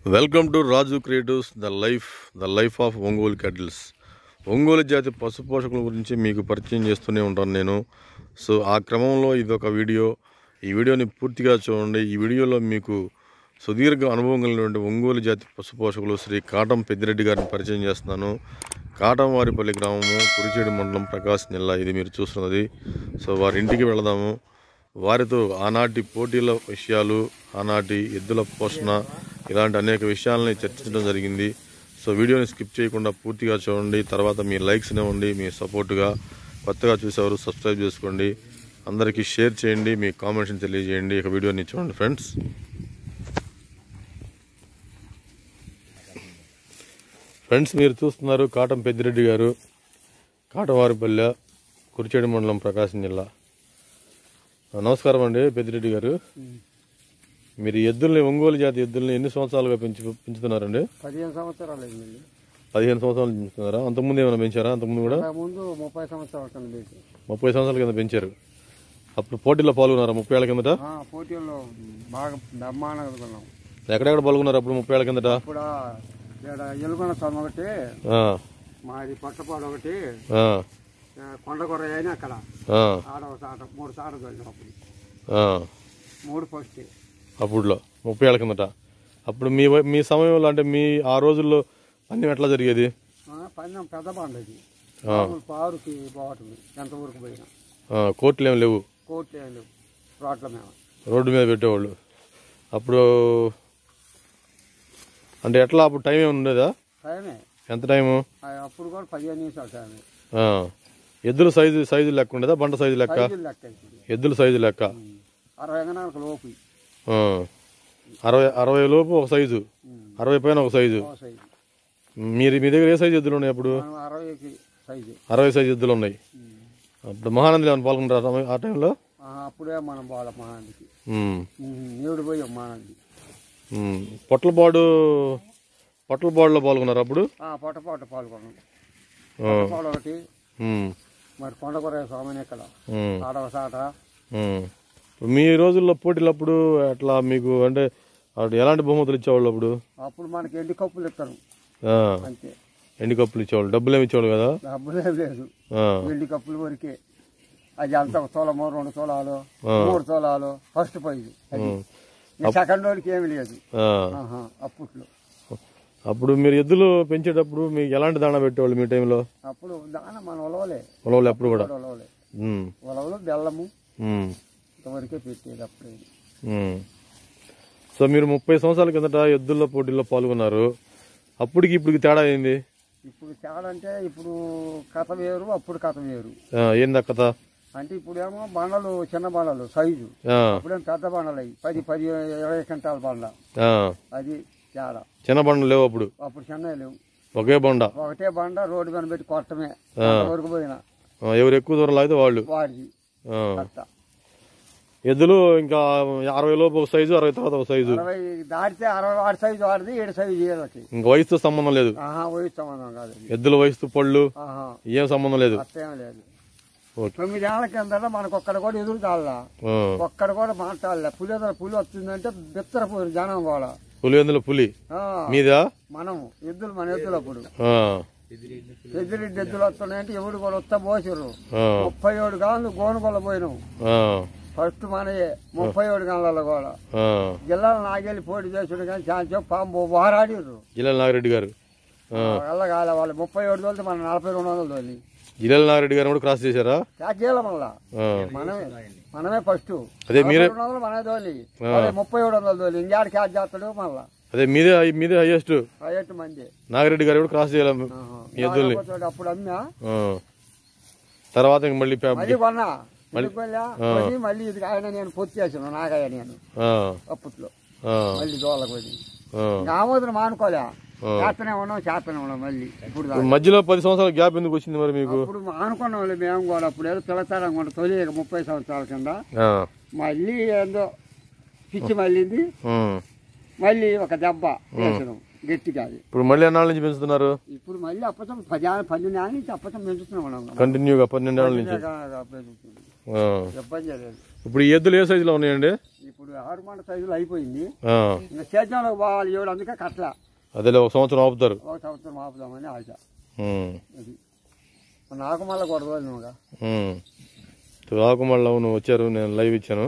Welcome to Raju Creatives the life the life of Ongole cattles Ongole జాతి పశు పోషకుల గురించి మీకు పరిచయం చేస్తూనే ఉంటాను నేను సో ఆ క్రమంలో ఇది ఒక వీడియో ఈ వీడియోని పూర్తిగా చూడండి ఈ వీడియోలో మీకు సుదీర్ఘ అనుభవం కలిగినటువంటి ఒంగోలు జాతి పశు పోషకులు శ్రీ కాటం పెద్దిరెడ్డి గారిని పరిచయం చేస్తున్నాను కాటం వారిపల్లి గ్రామము కురిచేడు మండలం ప్రకాశం జిల్లా ఇది మీరు చూస్తున్నది సో వారి ఇంటికి వెళదాము వారితో ఆనాటి పోటీల విషయాలు ఆనాటి ఎద్దుల పోషణ ఇలాంటి అనేక విషయాలని చర్చించడం జరిగింది సో వీడియోని స్కిప్ చేయకుండా పూర్తిగా చూడండి తర్వాత మీ లైక్స్ ఇవ్వండి మీ సపోర్టుగా కొత్తగా చూసేవారు సబ్స్క్రైబ్ చేసుకోండి అందరికీ షేర్ చేయండి మీ కామెంట్స్ని తెలియజేయండి ఇక వీడియోని చూడండి ఫ్రెండ్స్ ఫ్రెండ్స్ మీరు చూస్తున్నారు కాటం పెద్దిరెడ్డి గారు కాటవారిపల్లె కురిచేడు మండలం ప్రకాశం జిల్లా నమస్కారం అండి పెద్దిరెడ్డి గారు మీరు ఎద్దుల్ని ఒంగోలు జాతి ఎద్దుల్ని ఎన్ని సంవత్సరాలుగా పెంచి పెంచుతున్నారండి పదిహేను సంవత్సరాలు అయిందండి పదిహేను సంవత్సరాలు పెంచుతున్నారా అంతకుముందు ఏమైనా పెంచారా అంతకుముందు కూడా ముందు ముప్పై సంవత్సరాల కింద పెట్టి ముప్పై సంవత్సరాల కింద పెంచారు అప్పుడు పోటీలో పాల్గొన్నారా ముప్పై ఏళ్ళ కిందట ఆ, పోటీల్లో బాగా బ్రహ్మాండంగా కొన్నాం ఎక్కడెక్కడ పాల్గొన్నారు అప్పుడు ముప్పై ఏళ్ళ కిందట ఇప్పుడు ఇక్కడ ఎలుగొండ స్వామి ఒకటి ఆ, మాది పొట్టపాడు ఒకటి ఆ, ఆ, కొండకొర అయినా అక్కడ ఆ, ఆడ ఒక సాట మూడు సాటలు చదివాం అప్పుడు ఆ. మూడు ఫస్ట్ అప్పుడులో ముప్పై ఏళ్ళ కిందట అప్పుడు మీ వై- మీ సమయంలో అంటే మీ ఆ రోజుల్లో అన్ని ఎట్లా జరిగేది పందెం పెద్ద బండ ఇది ఆ. మామూలు పారుకి బాగుంటుంది ఎంత ఊరికి పోయినా ఆ, కోర్టులు ఏమి లేవు కోర్టు ఏం లేవు రోడ్ల మీద రోడ్డు మీద పెట్టేవాళ్ళు అప్పుడు అంటే ఎట్లా అప్పుడు టైం ఏమైనా ఉండేదా టైమే ఎంత టైము ఆ, అప్పుడు కూడా పదిహేను నిమిషాలు టైమే ఆ. ఎద్దుల సైజు సైజు లెక్క ఉండేదా బండ సైజు లెక్క సైజులు లెక్క ఇప్పుడు ఎద్దుల సైజు లెక్క అరవై అంగనాలకు లోపు ఆ. అరవై అరవై లోపు ఒక సైజు అరవై పైన ఒక సైజు ఓ సైజు మీరు మీ దగ్గర ఏ సైజు ఎద్దులు ఉన్నాయి అప్పుడు మనం అరవైకి సైజు అరవై సైజు ఎద్దులు ఉన్నాయి అప్పుడు మహానందిలో ఏమైనా పాల్గొంటారా ఆ సమయం- ఆ టైంలో ఆ, అప్పుడే మనం పోవాలి మహానందికి ఉమ్. నేడు పోయాం మహానంది ఉమ్. పొట్లపాడు పొట్లపాడులో పాల్గొన్నారు అప్పుడు ఆ, పొట్టపాట పాల్గొన్నాం ఆ. పొట్టపాడు ఒకటి ఉమ్. మరి కొండకొర స్వామిని ఇక్కడ ఉమ్. ఆడవ సాట ఉమ్. ఇప్పుడు మీ రోజుల్లో పోటీలప్పుడు అట్లా మీకు అంటే అప్పుడు ఎలాంటి బహుమతులు ఇచ్చేవాళ్ళు అప్పుడు అప్పుడు మనకి ఎండి కప్పులు ఇస్తారు ఆ. అంతే ఎండి కప్పులు ఇచ్చేవాళ్ళు డబ్బులు ఏమి ఇచ్చేవాళ్ళు కదా డబ్బులే లేదు ఆ. ఎండి కప్పులు వరకే అది అంత ఒక తోలమో రెండు తోలాలు ఆ. మూడు తోలాలు ఫస్ట్ ప్రైజ్ అది ఇంకా సెకండ్ రోజుకి ఏమి లేదు ఆ. ఆహా, అప్పట్లో అప్పుడు మీరు ఎద్దులు పెంచేటప్పుడు మీకు ఎలాంటి దాణా పెట్టేవాళ్ళు మీ టైంలో అప్పుడు దాన మన ఉలవలే ఉలవలు ఎప్పుడు కూడా ఉలవలే ఉమ్. ఉలవలు బెల్లము ఉమ్. ఇంతవరకే పెట్టేది అప్పుడే ఉమ్. సో మీరు ముప్పై సంవత్సరాల కిందట ఎద్దుల పోటీల్లో పాల్గొన్నారు అప్పటికి ఇప్పటికి తేడా ఏంది ఇప్పుడు చాలా అంటే ఇప్పుడు కథ వేరు అప్పుడు కథ వేరు ఆ, ఏంది ఆ కథ అంటే ఇప్పుడేమో బండలు చిన్న బండలు సైజు ఆ, ఇప్పుడేమో పెద్ద బండలు అయ్యి పది పది ఇరవై క్వింటాల బండ ఆ. అది తేడా చిన్న బండ్లు లేవు అప్పుడు అప్పుడు చిన్న లేవు ఒకే బండ ఒకటే బండ రోడ్డు మీద పెట్టి కొట్టమే వరకు పోయినా ఆ, ఎవరు ఎక్కువ దూరం లాగితే వాళ్ళు వాడిది ఆ. అట్ట ఎద్దులు ఇంకా అరవై లోపు ఒక సైజు అరవై తర్వాత ఒక సైజు అరవై దాటితే అరవై ఆరు సైజు వాడిది ఏడు సైజు వీళ్ళకి ఇంకా వయసుతో సంబంధం లేదు ఆహా వయసు సంబంధం కాదు అది. ఎద్దుల వయసు పళ్ళు ఆహా ఏం సంబంధం లేదు అట్టేం లేదు ఓకే తొమ్మిదేళ్ల కింద మనకు ఒక్కడ కూడా ఎదురు తాళ్ళ ఆ. ఒక్కడ కూడా మాట్లాడలే పులి ఎదురు పులి వచ్చిందంటే బిత్తరపోయారు జనం కూడా పులి ఎందులో పులి ఆ, మీదా మనం ఎద్దులు మన ఎద్దులు అప్పుడు ఆ, ఎద్దులు ఎద్దులు వస్తున్నాయంటే ఎవడు కూడా వస్తా పోసారు ఆ, ముప్పై ఏడు గాళ్ళు గోనుగొల్ల పోయినాం ఆ, ఫస్ట్ మనయే ముప్పై ఏడు గంటల కూడా ఆ. జిల్లాలో నాగేళ్ళు పోటీ చేసుడు కానీ చాలా పాము వారాడిర్రు జిల్లెల నాగిరెడ్డి గారు ఆ. వెళ్ళగాల వాళ్ళు ముప్పై ఏడు తోలితే మనం నలభై రెండు వందలు తోలి జిల్లెల నాగిరెడ్డి గారు కూడా క్రాస్ చేశారా కాకేల మళ్ళా ఆ. మనమే మనమే ఫస్ట్ అదే మీరే- రెండు వందలు మనమే తోలి వాళ్ళు ముప్పై ఏడు వందలు తోలి ఇంకేడు క్యాచ్ చేస్తాడు మళ్ళా అదే మీదే మీదే హైయెస్ట్ ఐదు మంది నాగిరెడ్డి గారు కూడా క్రాస్ చేయాలి ఆహా. మీ ఎద్దుల్ని నాగపోతాడు అప్పుడు అమ్మా ఆ. తర్వాత ఇంక మళ్ళీ పే- మళ్ళీ కొన్నా ఎందుకు కొన్నా? కొని మళ్ళీ ఇది ఆయన నేను పొత్తు చేసాను నాగయ్య నేను ఆ, అప్పట్లో ఆ, మళ్ళీ దోళ్ళకి పోయి ఆ. ఆమోదం మానుకోలే చేతనే ఉన్నాం చేతనే ఉన్నాం మళ్ళీ ఇప్పుడు దాకా. మధ్యలో పది సంవత్సరాల గ్యాప్ ఎందుకు వచ్చింది మరి మీకు అప్పుడు అనుకున్నాం వాళ్ళు మేము కూడా అప్పుడు ఏదో పిల్లతరం కూడా తొలి ముప్పై సంవత్సరాల కింద ఆ, మళ్ళీ ఏందో పిచ్చి మళ్ళీంది ఉమ్. మళ్ళీ ఒక దెబ్బ వేసినాం గట్టిగా అది ఇప్పుడు మళ్ళీ ఎన్నాళ్ళ నుంచి పెంచుతున్నారు ఇప్పుడు మళ్ళీ అప్పసం పది పన్నెండు ఏళ్ళ నుంచి అప్పసం పెంచుతున్నాం మనం కంటిన్యూగా పన్నెండేళ్ల నుంచి పెంచుతున్నాం ఆ. ఇబ్బంది లేదు ఇప్పుడు ఈ ఎద్దులు ఏ సైజులో ఉన్నాయండి ఇప్పుడు ఆరు మండ సైజులో అయిపోయింది ఆ, ఇంకా సేద్యంలోకి పోవాలి ఏడు అందుకే కట్ల అదేలే ఒక సంవత్సరం ఆపుతారు ఒక సంవత్సరం ఆపుదామని ఆశ ఉమ్, అది నాకు మళ్ళీ కొడదు నువ్వుగా ఉమ్. రాకుమళ్ళ అవును వచ్చారు నేను లైవ్ ఇచ్చాను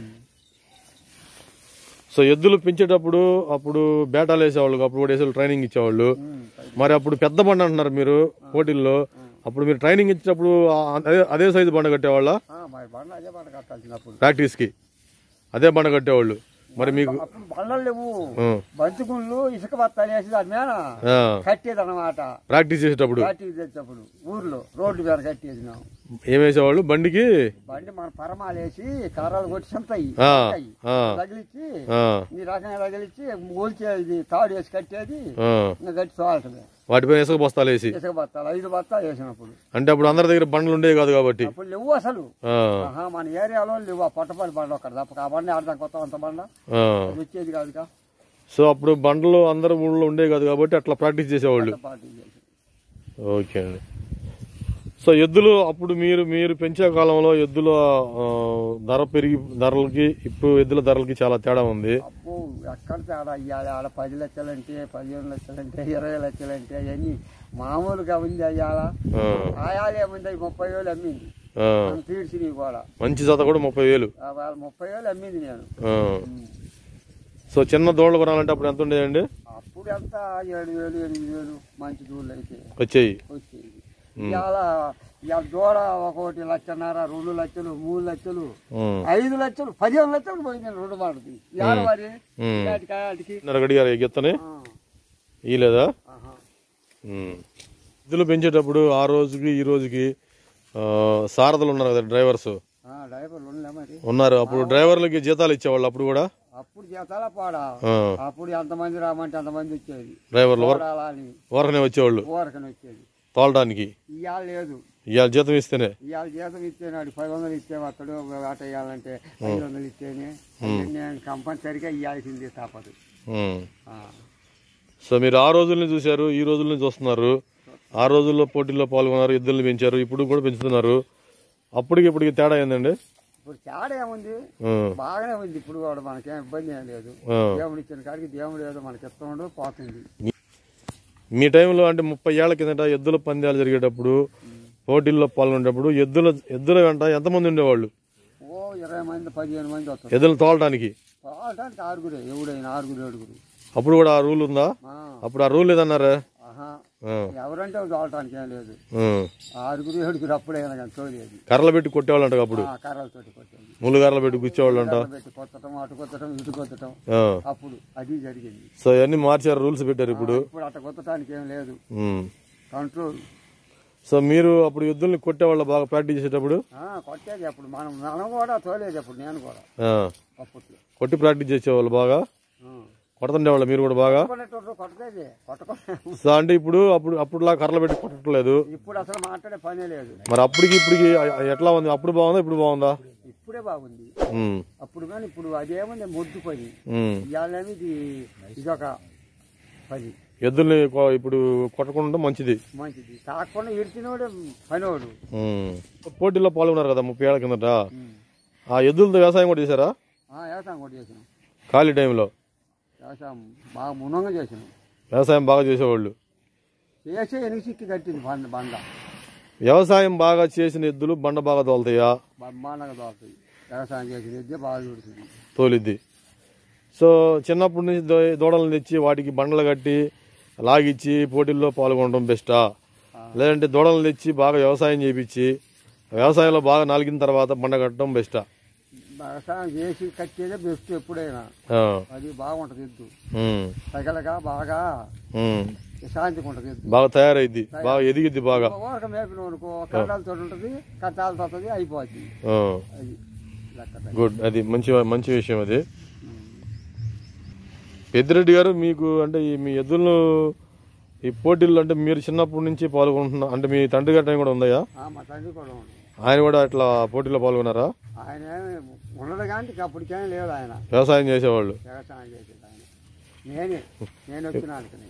సో ఎద్దులు పెంచేటప్పుడు అప్పుడు బేటాలు వేసేవాళ్ళు అప్పుడు కూడా వేసే ట్రైనింగ్ ఇచ్చేవాళ్ళు మరి అప్పుడు పెద్ద బండ అంటున్నారు మీరు పోటీల్లో అప్పుడు మీరు ట్రైనింగ్ ఇచ్చేటప్పుడు ఆ- అదే అదే సైజు బండ కట్టేవాళ్ళ మరి బండ అదే బండ కట్టాల్సినప్పుడు ప్రాక్టీస్కి అదే బండ కట్టేవాళ్ళు మరి మీకు అప్పుడు బండలు లేవు ఆ, బంతిగుళ్ళు ఇసుక బత్తాలు వేసి దాని మీద ఆ, కట్టేది అనమాట ప్రాక్టీస్ చేసేటప్పుడు పార్టీకి తెచ్చేటప్పుడు ఊర్లో రోడ్డు మీద కట్టేసినాం ఏం వేసేవాళ్ళు బండికి బండి మన పరమాలు వేసి కర్రలు కొట్టి చంపాయి ఆ, చంపాయి. ఆ, తగిలిచ్చి ఆ, ఈ రకంగా తగిలిచ్చి మూల్చేది తాడు వేసి కట్టేది ఆ. ఇంకా గట్టి తోలటమే వాటిపైన ఇసుక బస్తాలు వేసి ఇసుక బత్తాలు ఐదు బత్తాలు వేసినప్పుడు అంటే అప్పుడు అందరి దగ్గర బండ్లు ఉండేవి కాదు కాబట్టి అప్పుడు లేవు అసలు ఆ, ఆహా, మన ఏరియాలో లేవు ఆ పొట్టపల్లి బండ ఒక్కడ తప్ప ఆ బండి ఆడదాం కొత్త అంత బండ ఆ. అది వచ్చేది కాదుగా సో అప్పుడు బండ్లు అందరు ఊళ్ళో ఉండేవి కాదు కాబట్టి అట్లా ప్రాక్టీస్ చేసేవాళ్ళు పార్టీ చేసి ఓకే అండి సో ఎద్దులు అప్పుడు మీరు మీరు పెంచే కాలంలో ఎద్దుల ఆ, ధర పెరిగి ధరలకి ఇప్పుడు ఎద్దుల ధరలకి చాలా తేడా ఉంది అప్పు ఎక్కడ తేడా ఇవ్వాలి ఆడ పది లక్షలంటే పదిహేను లక్షలంటే ఇరవై లక్షలంటే అవన్నీ మామూలుగా ఉంది అయ్యాల ఆ, ఆయాలు ఏముంది అవి ముప్పై వేలు అమ్మింది ఆ. మనం తీర్చినవి కూడా మంచి జత కూడా ముప్పై వేలు ఆ వాళ్ళ ముప్పై వేలు అమ్మింది నేను ఆ. సో చిన్న దోళ్ళు కొనాలంటే అప్పుడు ఎంత ఉండేదండి అప్పుడు ఎంత ఏడు వేలు ఎనిమిది వేలు మంచి దూళ్ళు అయితే వచ్చేయి వచ్చేది ఇవాళ ఇవాళ దూడ ఒకటి లక్షన్నర రెండు లక్షలు మూడు లక్షలు ఉమ్. ఐదు లక్షలు పదిహేను లక్షలు పోయింది రెండు మాటది ఇవాళ మరి ఉమ్. వాటికి వాటికి చిన్నర గడిగారు గెత్తని ఆ, ఇయలేదా ఆహా. ఉమ్. ఎద్దులు పెంచేటప్పుడు ఆ రోజుకి ఈ రోజుకి ఆ, సారథులు ఉన్నారు కదా డ్రైవర్స్ ఆ, డ్రైవర్లు ఉండలే మరి ఉన్నారు అప్పుడు డ్రైవర్లకి జీతాలు ఇచ్చేవాళ్ళు అప్పుడు కూడా అప్పుడు చేతాలా పాడా ఆ, అప్పుడు ఎంతమంది రామంటే అంతమంది వచ్చేది డ్రైవర్లు వర- చూడాలా అని వరకనే వచ్చేవాళ్ళు ఊరకని వచ్చేది తోలడానికి ఇవాళ లేదు ఇవాళ జీతం ఇస్తేనే ఇవాళ జీతం ఇచ్చేనాడు పది వందలు ఇచ్చేవి అతడు ఆట వేయాలంటే ఐదు వందలు ఇస్తేనే నేను కంపల్సరిగా ఇవ్వాల్సింది తప్పదు ఉమ్. ఆ. సో మీరు ఆ రోజుల్ని చూశారు ఈ రోజుల్ని చూస్తున్నారు ఆ రోజుల్లో పోటీల్లో పాల్గొన్నారు ఎద్దుల్ని పెంచారు ఇప్పుడు కూడా పెంచుతున్నారు అప్పటికి ఇప్పటికి తేడా ఏందండి ఇప్పుడు తేడా ఏముంది ఉమ్. బాగానే ఉంది ఇప్పుడు కూడా మనకేం ఇబ్బంది ఏం లేదు ఆ. దేవుడు ఇచ్చిన కాడికి దేవుడు ఏదో మనకి ఇష్టం ఉండదు పోతుంది మీ టైంలో అంటే ముప్పై ఏళ్ల కిందట ఎద్దుల పందాలు జరిగేటప్పుడు పోటీల్లో పాల్గొనేటప్పుడు ఎద్దుల ఎద్దుల వెంట ఎంతమంది ఉండేవాళ్ళు ఓ ఇరవై మంది పదిహేను మంది వస్తారు ఎద్దులను తోలడానికి పోవటానికి ఆరుగురే ఎవడైనా ఆరుగురు ఏడుగురు అప్పుడు కూడా ఆ రూల్ ఉందా ఆ, అప్పుడు ఆ రూల్ లేదన్నారా ఆహా ఆ, ఎవరంటే తోలటానికి ఏం లేదు ఉమ్. ఆరుగురు ఏడుగురు అప్పుడైనా కానీ తోలేది కర్రలు పెట్టి కొట్టేవాళ్ళంట అప్పుడు ఆ కర్రలతోటి కొట్టేది ముళ్ళు కర్రలు పెట్టి కూర్చోవాళ్ళంట కర్రలు పెట్టి కొట్టడం అటు కొట్టడం ఇటు కొట్టడం ఆ. అప్పుడు అది జరిగింది సో ఇవన్నీ మార్చారు రూల్స్ పెట్టారు ఇప్పుడు ఇప్పుడు అట్ట కొట్టడానికి ఏం లేదు ఉమ్. కంట్రోల్ సో మీరు అప్పుడు ఎద్దుల్ని కొట్టేవాళ్ళు బాగా ప్రాక్టీస్ చేసేటప్పుడు ఆ, కొట్టేది అప్పుడు మనం మనం కూడా తోలేది అప్పుడు నేను కూడా ఆ, అప్పట్లో కొట్టి ప్రాక్టీస్ చేసేవాళ్ళు బాగా కొడుతుండేవాళ్ళు మీరు కూడా బాగా కొట్టేటోళ్ళు కొట్టలేదు కొట్టకుండా సో అంటే ఇప్పుడు అప్పుడు అప్పుడులా కర్రలు పెట్టి కొట్టట్లేదు ఇప్పుడు అసలు మాట్లాడే పనే లేదు మరి అప్పటికి ఇప్పటికి ఎట్లా ఉంది అప్పుడు బాగుందా ఇప్పుడు బాగుందా ఇప్పుడే బాగుంది ఉమ్, అప్పుడు కానీ ఇప్పుడు అదేముంది మొద్దు పని ఉమ్. ఇవాళ ఇది ఇదొక పని ఎద్దుల్ని కొ- ఇప్పుడు కొట్టకుండా ఉంటే మంచిది మంచిది కాకుండా ఇడిచినోడు పనివాడు ఉమ్. పోటీల్లో పాల్గొన్నారు కదా ముప్పై ఏళ్ళ కిందట ఆ ఎద్దులతో వ్యవసాయం కూడా చేశారా వ్యవసాయం కూడా చేసినాం ఖాళీ టైంలో వ్యవసాయం బాగా మునంగా చేసినాం వ్యవసాయం బాగా చేసేవాళ్ళు చేసే ఎనిమిది సిక్కి కట్టింది బండ బండ వ్యవసాయం బాగా చేసిన ఎద్దులు బండ బాగా తోలుతాయా బ్రహ్మాండంగా దోరుతుంది వ్యవసాయం చేసిన ఎద్దే బాగా చూడుతుంది తోలిద్ది సో చిన్నప్పటి నుంచి దో- దూడలను తెచ్చి వాటికి బండలు కట్టి లాగిచ్చి పోటీల్లో పాల్గొనడం బెస్టా లేదంటే దూడలను తెచ్చి బాగా వ్యవసాయం చేయించి వ్యవసాయంలో బాగా నాలుగిన తర్వాత బండ కట్టడం బెస్టా వ్యవసాయం చేసి కట్టేదే బెస్ట్ ఎప్పుడైనా ఆ, అది బాగుంటుంది ఎద్దు ఉమ్, తగలగా బాగా ఉమ్. శాంతిగా ఉంటుంది ఎద్దు బాగా తయారైద్ది బాగా ఎదిగిద్ది బాగా ఊరక మేపిన అనుకో కడ్డాలతో ఉంటుంది కట్టాలతో వస్తుంది అయిపోద్ది ఆ, అది లెక్క గుడ్ అది మంచి మంచి విషయం అది పెద్దిరెడ్డి గారు మీకు అంటే ఈ మీ ఎద్దులను ఈ పోటీల్లో అంటే మీరు చిన్నప్పటి నుంచి పాల్గొంటున్న అంటే మీ తండ్రి గారి టైం కూడా ఉందయ్యా ఆ, మా తండ్రి కూడా ఉంది ఆయన కూడా అట్లా పోటీలో పాల్గొన్నారా ఆయన ఏమి ఉండదు కానీ ఇక అప్పటికేం లేదు ఆయన వ్యవసాయం చేసేవాళ్ళు వ్యవసాయం చేసేది ఆయన నేనే నేను వచ్చినాను ఇక్కడ.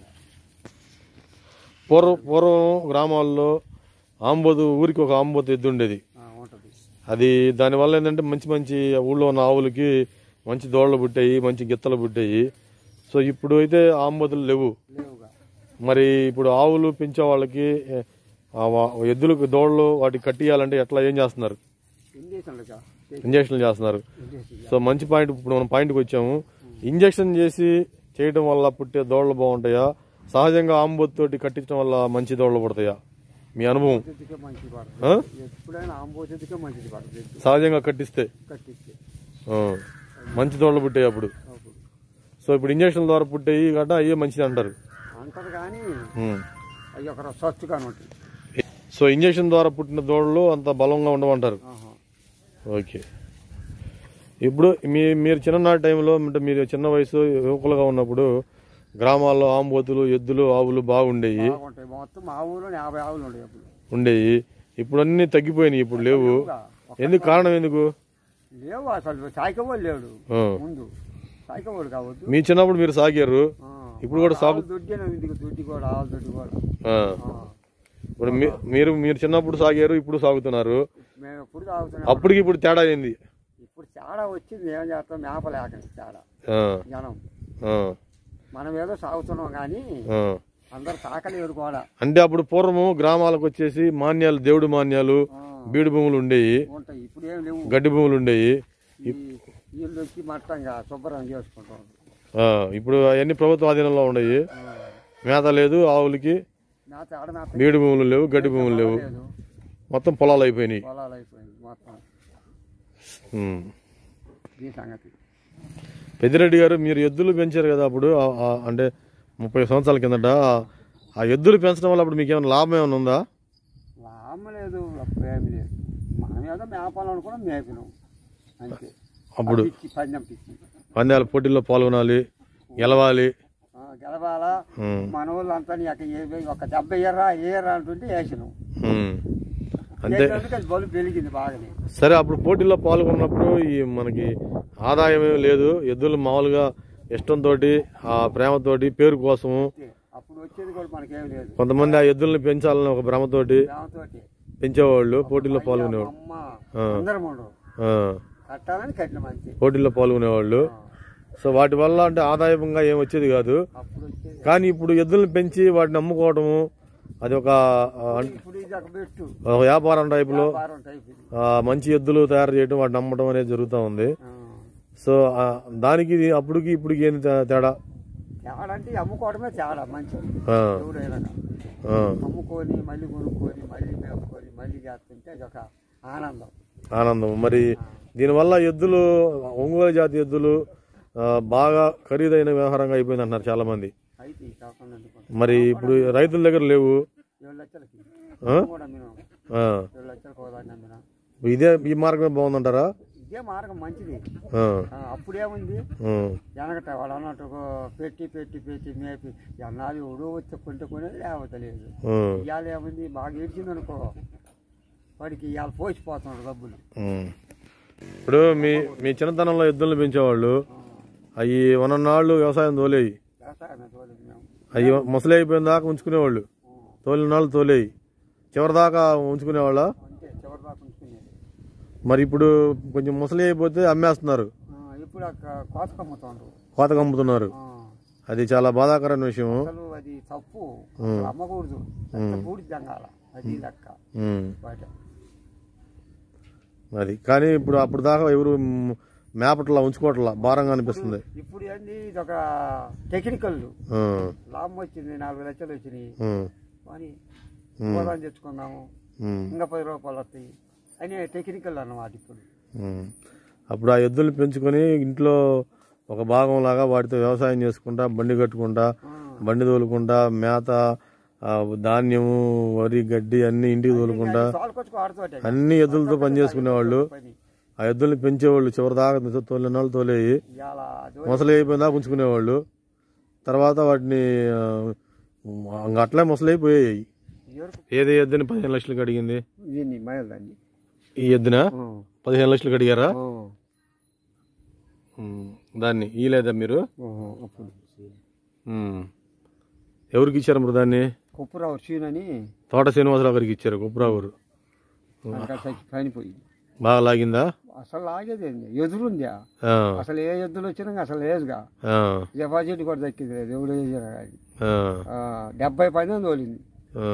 పూర్వం పూర్వం గ్రామాల్లో ఆంబోతు ఊరికి ఒక ఆంబోతు ఎద్దు ఉండేది ఆ, ఉంటుంది అది దానివల్ల ఏంటంటే మంచి మంచి ఊళ్ళో ఉన్న ఆవులకి మంచి దోళ్ళలు పుట్టాయి మంచి గిత్తలు పుట్టాయి సో ఇప్పుడు అయితే ఆంబోతులు లేవు లేవుగా మరి ఇప్పుడు ఆవులు పెంచే వాళ్ళకి ఏ, ఆ వా- ఎద్దులకు దోళ్ళు వాటికి కట్టియాలంటే ఎట్లా ఏం చేస్తున్నారు ఇంజక్షన్లుగా ఇంజక్షన్లు చేస్తున్నారు ఇంజక్షన్ సో మంచి పాయింట్ ఇప్పుడు మనం పాయింట్కి వచ్చాము ఇంజక్షన్ చేసి చేయడం వల్ల పుట్టే దోళ్ళు బాగుంటాయా సహజంగా ఆంబోతు కట్టించడం వల్ల మంచి దోళ్ళు పుడతాయా మీ అనుభవం చెట్టుకే మంచిది పడుతుంది ఆ? ఎప్పుడైనా ఆంబో చెట్టుకే మంచిది పడుతుంది ఎద్దు సహజంగా కట్టిస్తే కట్టిస్తే ఆ, మంచి దోళ్ళు పుట్టాయి అప్పుడు అప్పుడు సో ఇప్పుడు ఇంజక్షన్ ద్వారా పుట్టాయి గట్ట అయ్యే మంచిది అంటారు అంటారు కానీ ఉమ్. అవి ఒక స్వచ్ఛగా ఉంటాయి సో ఇంజక్షన్ ద్వారా పుట్టిన దోళ్ళు అంత బలంగా ఉండమంటారు ఆహా. ఓకే ఇప్పుడు మీ మీరు చిన్ననాటి టైంలో అంటే మీరు చిన్న వయసు యువకులుగా ఉన్నప్పుడు గ్రామాల్లో ఆంబోతులు ఎద్దులు ఆవులు బాగుండేవి బాగుంటాయి మొత్తం మా ఊళ్ళో యాభై ఆవులు ఉండేవి అప్పుడు ఉండేవి ఇప్పుడు అన్ని తగ్గిపోయినాయి ఇప్పుడు లేవు లేవుగా. ఎందుకు కారణం ఎందుకు లేవు అసలు సాయికవాడు లేడు ఆ. ముందు సాయికవాడు కావద్దు మీ చిన్నప్పుడు మీరు సాగారు ఆ. ఇప్పుడు కూడా సాగు ఆవుల దొడ్డి ఇందుకు దొడ్డి కూడా ఆవుల దొడ్డి కూడా ఆ. ఆ. ఇప్పుడు మీ- మీరు మీరు చిన్నప్పుడు సాగారు ఇప్పుడు సాగుతున్నారు మేము ఎప్పుడు తాగుతున్నాం అప్పటికి ఇప్పుడు తేడా అయింది ఇప్పుడు చాలా వచ్చింది ఏం చేస్తాం మేపలేక చాలా ఆ, జనం ఆ, మనం ఏదో సాగుతున్నాం కానీ ఆ. అందరు తాకలేరు కూడా అంటే అప్పుడు పూర్వము గ్రామాలకు వచ్చేసి మాన్యాలు దేవుడి మాన్యాలు ఆ. బీడు భూములు ఉండేవి ఉంటాయి ఇప్పుడు ఏం లేవు గడ్డి భూములు ఉండేవి ఈ ఇల్లు వచ్చి మట్టంగా శుభ్రం చేసుకుంటాం ఆ, ఇప్పుడు అవన్నీ ప్రభుత్వ ఆధీనంలో ఉన్నాయి ఆ. మేత లేదు ఆవులకి మేత ఆడ మేత బీడు భూములు లేవు గడ్డి భూములు లేవు లేదు మొత్తం పొలాలు అయిపోయినాయి పొలాలు అయిపోయింది మొత్తం ఉమ్. ఈ సంగతి పెద్దిరెడ్డి గారు మీరు ఎద్దులు పెంచారు కదా అప్పుడు ఆ- ఆ అంటే ముప్పై సంవత్సరాల కిందట ఆ ఎద్దులు పెంచడం వల్ల అప్పుడు మీకు ఏమైనా లాభం ఏమైనా ఉందా లాభం లేదు అప్పుడు ఏమి లేదు మనం ఏదో మేపాలనుకున్నాం మేపినాం అంతే అప్పుడు పిచ్చి పందెం పిచ్చి పందాల పోటీల్లో పాల్గొనాలి గెలవాలి ఆ, గెలవాలా ఉమ్. మన వాళ్ళు అంతా నీ అక్కడ ఏ- ఒక దెబ్బ ఎర్రా ఏర్రా అంటుంటే వేసినాం ఉమ్. అంతే వేసినందుకు అది బలు పెరిగింది బాగానే సరే అప్పుడు పోటీల్లో పాల్గొన్నప్పుడు ఈ మనకి ఆదాయం ఏమీ లేదు ఎద్దులు మామూలుగా ఇష్టంతో ఆ ప్రేమతోటి పేరు కోసము అంతే. అప్పుడు వచ్చేది కూడా మనకేం లేదు కొంతమంది ఆ ఎద్దుల్ని పెంచాలని ఒక భ్రమతోటి దాంతోటి పెంచేవాళ్ళు పోటీల్లో పాల్గొనేవాళ్ళు అమ్మ ఆ. అందరం ఉండరు ఆ, కట్టాలని కట్టినాం అంతే పోటీల్లో పాల్గొనేవాళ్ళు ఆ. సో వాటి వల్ల అంటే ఆదాయంగా ఏం వచ్చేది కాదు అప్పుడు వచ్చేది కానీ ఇప్పుడు ఎద్దుల్ని పెంచి వాటిని అమ్ముకోవడము అది ఒక ఆ, అం- ఇప్పుడు ఇది ఒక బెట్టు ఒక వ్యాపారం టైపులో వ్యాపారం టైప్ ఇది ఆ, మంచి ఎద్దులు తయారు చేయడం వాటిని అమ్మడం అనేది జరుగుతూ ఉంది ఆ. సో ఆ, దానికి ఇది అప్పటికి ఇప్పటికి ఏంది తే- తేడా తేడా అంటే అమ్ముకోవడమే చాలా మంచిది ఆ, ఎవరైనా ఆ, అమ్ముకొని మళ్ళీ కొనుక్కొని మళ్ళీ మేపుకొని మళ్ళీ చేస్తుంటే అది ఒక ఆనందం ఆనందం మరి దీనివల్ల ఎద్దులు ఒంగోలు జాతి ఎద్దులు ఆ, బాగా ఖరీదైన వ్యవహారంగా అయిపోయింది అంటున్నారు చాలా మంది అయితే ఈ కాకుండా అనుకుంటా. మరి ఇప్పుడు రైతుల దగ్గర లేవు ఏడు లక్షలకి ఆ? కూడా మేము ఆ, ఏడు లక్షలకు ఒకదాన్ని అమ్మినా ఇదే ఈ మార్గమే బాగుందంటారా ఇదే మార్గం మంచిది ఆ, ఆ, అప్పుడేముంది ఆ, వెనకట వాడు అన్నట్టు పెట్టి పెట్టి పెట్టి మేపి ఎన్నాళ్ళు ఎవడో వచ్చి కొంటే కొనేది లేకపోతే లేదు ఆ, ఇవాళ ఏముంది బాగా ఏడ్చింది అనుకో వాడికి ఇవాళ పోసిపోతున్నాడు డబ్బులు ఉమ్. ఇప్పుడు మీ మీ చిన్నతనంలో ఎద్దులను పెంచేవాళ్ళు అవి వనన్నాళ్ళు వ్యవసాయం తోలేయి వ్యవసాయం తోలేదు మేము అవి ముసలి అయిపోయిన దాకా ఉంచుకునేవాళ్ళు తోలిన నాళ్ళు తోలేయి చివరి దాకా ఉంచుకునేవాళ్ళ అంతే చివరి దాకా ఉంచుకునేది మరి ఇప్పుడు కొంచెం ముసలి అయిపోతే అమ్మేస్తున్నారు ఆ, ఇప్పుడు అక్కడ కోత కమ్ముతాండ్రు కోతకు అమ్ముతున్నారు ఆ, అది చాలా బాధాకరమైన విషయం అసలు అది తప్పు అసలు అమ్మకూడదు ఎంత పూడి జంగాల అది లెక్క ఉమ్. బయట అది కానీ ఇప్పుడు అప్పుడు దాకా ఎవరు మ్, మేపట్లా ఉంచుకోవట్లా భారంగా అనిపిస్తుంది ఇప్పుడు ఏంది ఇది ఒక టెక్నికల్ ఆ, లాభం వచ్చింది నాలుగు లక్షలు వచ్చినాయి ఉమ్, కానీ ఉమ్, పోదాం తెచ్చుకున్నాము ఉమ్, ఇంకా పది రూపాయలు వస్తాయి అని టెక్నికల్ అన్నమాట ఇప్పుడు ఉమ్. అప్పుడు ఆ ఎద్దులు పెంచుకొని ఇంట్లో ఒక భాగం లాగా వాటితో వ్యవసాయం చేసుకుంటా బండి కట్టుకుంటా ఆ, బండి తోలుకుంటా మేత ఆ, ధాన్యము వరి గడ్డి అన్ని ఇంటికి తోలుకుంటా తోలుకొచ్చుకో ఆడుతోటే అన్ని ఎద్దులతో పని చేసుకునేవాళ్ళు పని ఆ ఎద్దుల్ని పెంచేవాళ్ళు చివరి దాకా తోలిన వాళ్ళు తోలేయి ఇవాళ అది ముసలి అయిపోయిన దాకా ఉంచుకునేవాళ్ళు తర్వాత వాటిని ఆ, ఇంక అట్లే ముసలైపోయాయి ఎవరికి ఏది ఎద్దుని పదిహేను లక్షలకు అడిగింది దీన్ని మైదాన్ని ఈ ఎద్దున పదిహేను లక్షలకు అడిగారా ఉమ్, దాన్ని ఇయలేదా మీరు అప్పుడు ఉమ్. ఎవరికి ఇచ్చారు మరి దాన్ని కుప్పురావు సీన్ అని తోట శ్రీనివాసరావు గారికి ఇచ్చారు కుప్రావురు అక్కడ చచ్చి పైనపోయింది బాగా లాగిందా అసలు లాగేదేంది ఎదురుంది ఆ, అసలు ఏ ఎద్దులు వచ్చినా అసలు లేదుగా ఆ, డిపాజిట్ కూడా దక్కింది లేదు ఎవడు వేసినా కానీ ఆ, ఆ, డెబ్బై పైన తోలింది ఆ.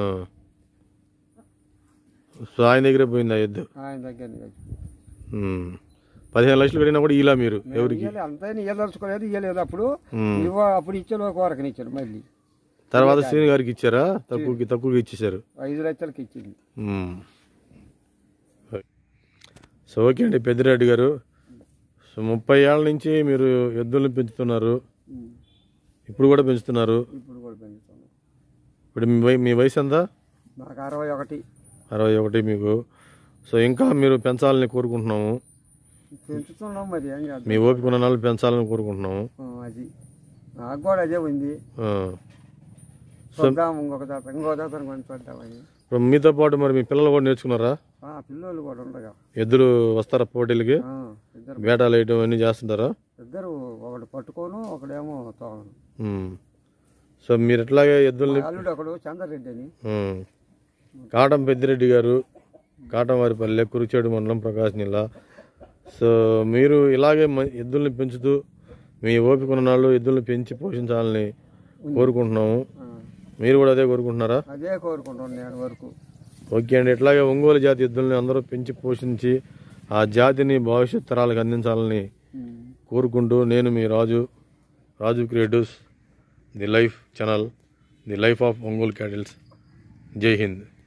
సో ఆయన దగ్గరే పోయింది ఆ ఎద్దు ఆయన దగ్గర నుంచి. ఉమ్. పదిహేను లక్షలు కడిగినా కూడా ఇలా మీరు ఎవరికి ఇయ్యలే, అంతా ఇయ్యదలుచుకోలేదు ఇయ్యలేదు అప్పుడు ఉమ్. ఇవ్వ అప్పుడు ఇచ్చాను ఒక వరకు ఇచ్చాను మళ్ళీ తర్వాత శ్రీని గారికి ఇచ్చారా తక్కువకి తక్కువకి ఇచ్చేశారు ఐదు లక్షలకి ఇచ్చింది మ్మ్. సో ఓకే అండి పెద్దిరెడ్డి గారు సో ముప్పై ఏళ్ళ నుంచి మీరు ఎద్దుల్ని పెంచుతున్నారు ఉమ్. ఇప్పుడు కూడా పెంచుతున్నారు ఇప్పుడు కూడా పెంచుతున్నాం ఇప్పుడు మీ వయ మీ వయసు ఎంత నాకు అరవై ఒకటి అరవై ఒకటి మీకు సో ఇంకా మీరు పెంచాలని కోరుకుంటున్నాము పెంచుతున్నాం మరి ఏం కాదు మీ ఓపిక ఉన్న నాళ్ళు పెంచాలని కోరుకుంటున్నాము ఆ, అది నాకు కూడా అదే ఉంది ఆ. చూద్దాం ఇంకొక జాతర ఇంకో జాతర కొని చూద్దామని ఇప్పుడు మీతో పాటు మరి మీ పిల్లలు కూడా నేర్చుకున్నారా ఆ, పిల్లోళ్ళు కూడా ఉండగా ఎద్దులు వస్తారా పోటీలకి ఆ, ఇద్దరు బేటాలు వేయటం అన్నీ చేస్తుంటారా ఇద్దరు ఒకటి పట్టుకోను ఒకడేమో తోగను మ్మ్. సో మీరు ఎట్లాగే ఎద్దుల్ని అల్లుడు ఒకడు చంద్రరెడ్డి అని ఉమ్. కాటం పెద్దిరెడ్డి గారు కాటంవారిపల్లె కురిచేడు మండలం ప్రకాశం జిల్లా సో మీరు ఇలాగే మ- ఎద్దుల్ని పెంచుతూ మీ ఓపిక ఉన్న నాళ్ళు ఎద్దుల్ని పెంచి పోషించాలని కోరుకుంటున్నాము ఆ, మీరు కూడా అదే కోరుకుంటున్నారా అదే కోరుకుంటాను నేను వరకు ఓకే అండి ఇట్లాగే ఒంగోలు జాతి ఎద్దుల్ని అందరూ పెంచి పోషించి ఆ జాతిని భవిష్యత్ తరాలకు అందించాలని ఉమ్. కోరుకుంటూ నేను మీ Raju Raju Creatives the life channel the life of Ongole cattles జై హింద్